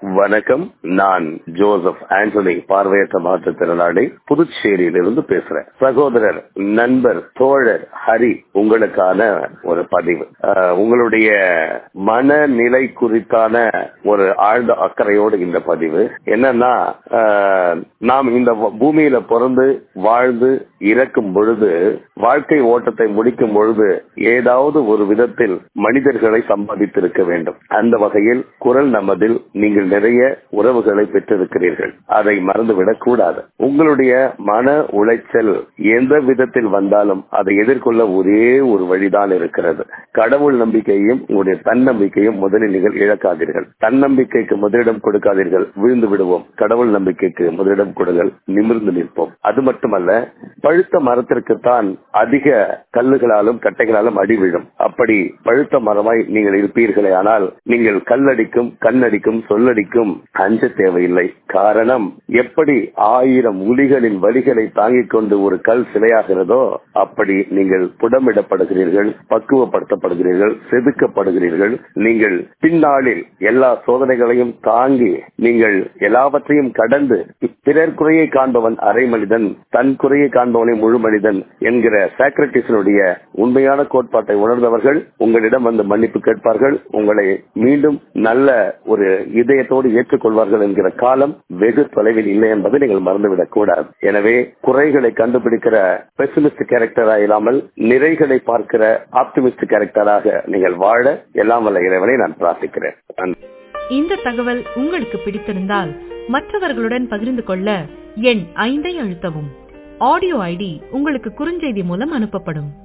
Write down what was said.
வணக்கம் நான் ஜோசப் ஆண்டனி பார்வையற்ற மாற்றுத்திறனாளி புதுச்சேரியிலிருந்து பேசுறேன் சகோதரர் நண்பர் தோழர் ஹரி உங்களுக்கான ஒரு பதிவு அஹ், உங்களுடைய மனநிலை குறித்தான ஒரு ஆழ்ந்த அக்கறையோடு இந்த பதிவு என்னன்னா அஹ், நாம் இந்த பூமியில பிறந்து வாழ்ந்து இறக்கும் பொழுது வாழ்க்கை ஓட்டத்தை முடிக்கும் பொழுது ஏதாவது ஒரு விதத்தில் மனிதர்களை சம்பாதித்திருக்க வேண்டும் அந்த வகையில் குரல் நமதில் நீங்கள் நிறைய உறவுகளை பெற்றிருக்கிறீர்கள் அதை மறந்துவிடக் கூடாது உங்களுடைய மன உளைச்சல் எந்த விதத்தில் வந்தாலும் அதை எதிர்கொள்ள ஒரே ஒரு வழிதான் இருக்கிறது கடவுள் நம்பிக்கையும் உங்களுடைய தன்னம்பிக்கையும் முதலில் நீங்கள் இழக்காதீர்கள் தன்னம்பிக்கைக்கு முதலிடம் கொடுக்காதீர்கள் விழுந்து விடுவோம் கடவுள் நம்பிக்கைக்கு முதலிடம் கொடுங்கள் நிமிர்ந்து நிற்போம் அது மட்டுமல்ல பழுத்த மரத்திற்குத்தான் அதிக கல்லுகளாலும் கட்டைகளாலும் அடி விழும் அப்படி பழுத்த மரமாய் நீங்கள் இருப்பீர்களே ஆனால் நீங்கள் கல்லடிக்கும் கண்ணடிக்கும் சொல்லடிக்கும் அஞ்ச தேவையில்லை காரணம் எப்படி ஆயிரம் உலிகளின் வலிகளை தாங்கிக் கொண்டு ஒரு கல் சிலையாகிறதோ அப்படி நீங்கள் புடமிடப்படுகிறீர்கள் பக்குவப்படுத்தப்படுகிறீர்கள் செதுக்கப்படுகிறீர்கள் நீங்கள் பின்னாளில் எல்லா சோதனைகளையும் தாங்கி நீங்கள் எல்லாவற்றையும் கடந்து பிறர் குறையை காண்பவன் அரை மனிதன் தன் குறையை காண்பவனை முழு மனிதன் என்கிற சாக்ரட்டிஸனுடைய உண்மையான கோட்பாட்டை உணர்ந்தவர்கள் உங்களிடம் வந்து மன்னிப்பு கேட்பார்கள் உங்களை மீண்டும் நல்ல ஒரு இதயத்தோடு ஏற்றுக்கொள்வார்கள் என்கிற காலம் வெகு தொலைவில் இல்லை என்பதை நீங்கள் மறந்துவிடக் கூடாது எனவே குறைகளை கண்டுபிடிக்கிற பெசிமிஸ்ட் கேரக்டரா இல்லாமல் நிறைகளை பார்க்கிற ஆப்டிமிஸ்ட் கேரக்டராக நீங்கள் வாழ எல்லாம் வல்ல இறைவனை நான் பிரார்த்திக்கிறேன் நன்றி. இந்த தகவல் உங்களுக்கு பிடித்திருந்தால் மற்றவர்களுடன் பகிர்ந்து கொள்ள எண் ஐந்தை அழுத்தவும் ஆடியோ ஐடி உங்களுக்கு குறுஞ்செய்தி மூலம் அனுப்பப்படும்